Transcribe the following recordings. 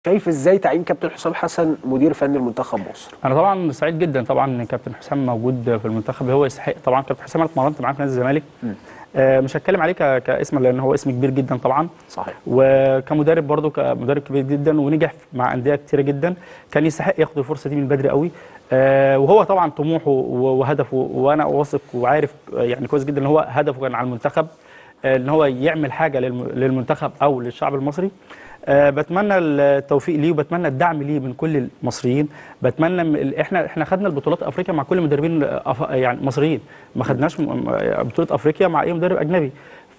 شايف ازاي تعيين كابتن حسام حسن مدير فني لمنتخب مصر انا طبعا سعيد جدا طبعا ان كابتن حسام موجود في المنتخب هو يستحق طبعا كابتن حسام انا اتمرنت معاه في نادي الزمالك آه مش هتكلم عليه ك- كاسم لان هو اسم كبير جدا طبعا صحيح وكمدرب برضه كمدرب كبير جدا ونجح مع انديه كتيره جدا كان يستحق ياخد الفرصه دي من بدري قوي آه وهو طبعا طموحه و- وهدفه وانا واثق وعارف يعني كويس جدا ان هو هدفه كان على المنتخب آه، ان هو يعمل حاجه للم- للمنتخب او للشعب المصري آه، بتمنى التوفيق ليه وبتمنى الدعم ليه من كل المصريين بتمنى م- ال- احنا احنا خدنا البطولات افريقيا مع كل المدربين أف- يعني مصريين ما خدناش م- م- بطوله افريقيا مع اي مدرب اجنبي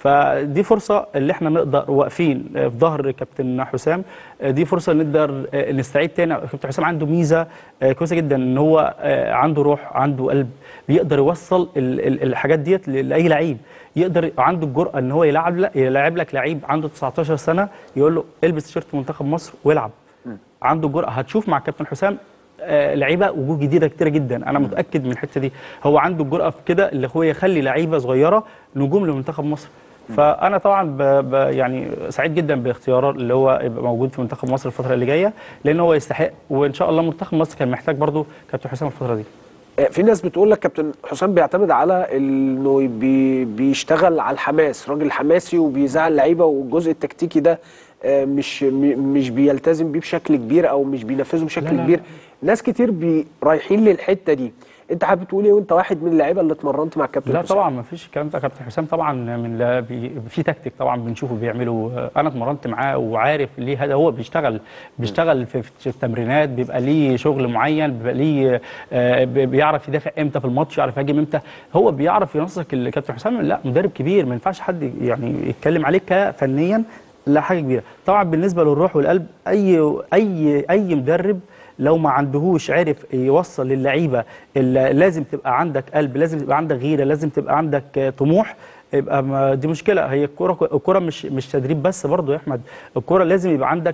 فدي فرصه اللي احنا نقدر واقفين في ظهر كابتن حسام دي فرصه نقدر نستعيد تاني كابتن حسام عنده ميزه كويسه جدا ان هو عنده روح عنده قلب بيقدر يوصل ال- ال- الحاجات ديت لاي لعيب يقدر عنده الجرأه ان هو يلعب لك يلعب لك لعيب عنده 19 سنه يقول له البس تيشيرت منتخب مصر والعب عنده الجرأه هتشوف مع كابتن حسام آه، لعيبه وجوه جديده كتيره جدا انا متاكد من الحته دي هو عنده الجرأه في كده اللي هو يخلي لعيبه صغيره نجوم لمنتخب مصر فانا طبعا ب ب يعني سعيد جدا باختياره اللي هو يبقى موجود في منتخب مصر الفتره اللي جايه لان هو يستحق وان شاء الله منتخب مصر كان محتاج برضو كابتن حسام الفتره دي آه، في ناس بتقول لك كابتن حسام بيعتمد على انه بي بيشتغل على الحماس راجل حماسي وبيزعل اللعيبه والجزء التكتيكي ده آه، مش م- مش بيلتزم بيه بشكل كبير او مش بينفذه بشكل لا، لا، كبير ناس كتير بي رايحين للحته دي انت حابب تقول ايه وانت واحد من اللعيبه اللي اتمرنت مع كابتن لا حسام؟ طبعا ما فيش الكلام ده كابتن حسام طبعا من لا بي في تكتيك طبعا بنشوفه بيعمله انا اتمرنت معاه وعارف ليه هذا هو بيشتغل بيشتغل في, في التمرينات بيبقى ليه شغل معين بيبقى ليه آه، بي- بيعرف يدافع امتى في الماتش يعرف يهاجم امتى هو بيعرف ينسق الكابتن حسام لا مدرب كبير ما ينفعش حد يعني يتكلم عليه كفنيا لا حاجه كبيره طبعا بالنسبه للروح والقلب اي اي اي مدرب لو ما عندهوش عرف يوصل للعيبه اللي لازم تبقى عندك قلب لازم تبقى عندك غيره لازم تبقى عندك آه، طموح يبقى ما دي مشكله هي الكوره الكوره مش مش تدريب بس برضه يا احمد الكوره لازم يبقى عندك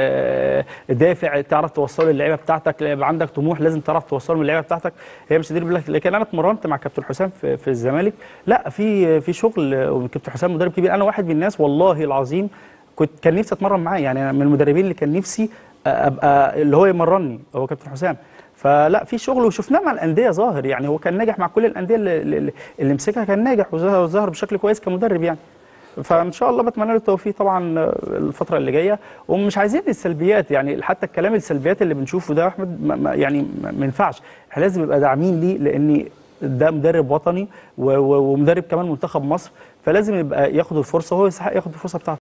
آه، دافع تعرف توصله للعيبه بتاعتك يبقى عندك طموح لازم تعرف توصله للعيبه بتاعتك هي مش تدريب لك لكن انا اتمرنت مع كابتن حسام في, في الزمالك لا في في شغل آه، وكابتن حسام مدرب كبير انا واحد من الناس والله العظيم كنت كان نفسي اتمرن معاه يعني أنا من المدربين اللي كان نفسي ابقى اللي هو يمرني هو كابتن حسام فلا في شغل وشفناه مع الانديه ظاهر يعني هو كان ناجح مع كل الانديه اللي, اللي, اللي مسكها كان ناجح وظهر وظهر بشكل كويس كمدرب يعني فان شاء الله بتمنى له التوفيق طبعا الفتره اللي جايه ومش عايزين السلبيات يعني حتى الكلام السلبيات اللي بنشوفه ده يا احمد ما- ما- يعني ما ما ينفعش احنا لازم نبقى داعمين ليه لان ده مدرب وطني و- و- ومدرب كمان منتخب مصر فلازم يبقى ياخد الفرصه وهو يستحق ياخد الفرصه بتاعته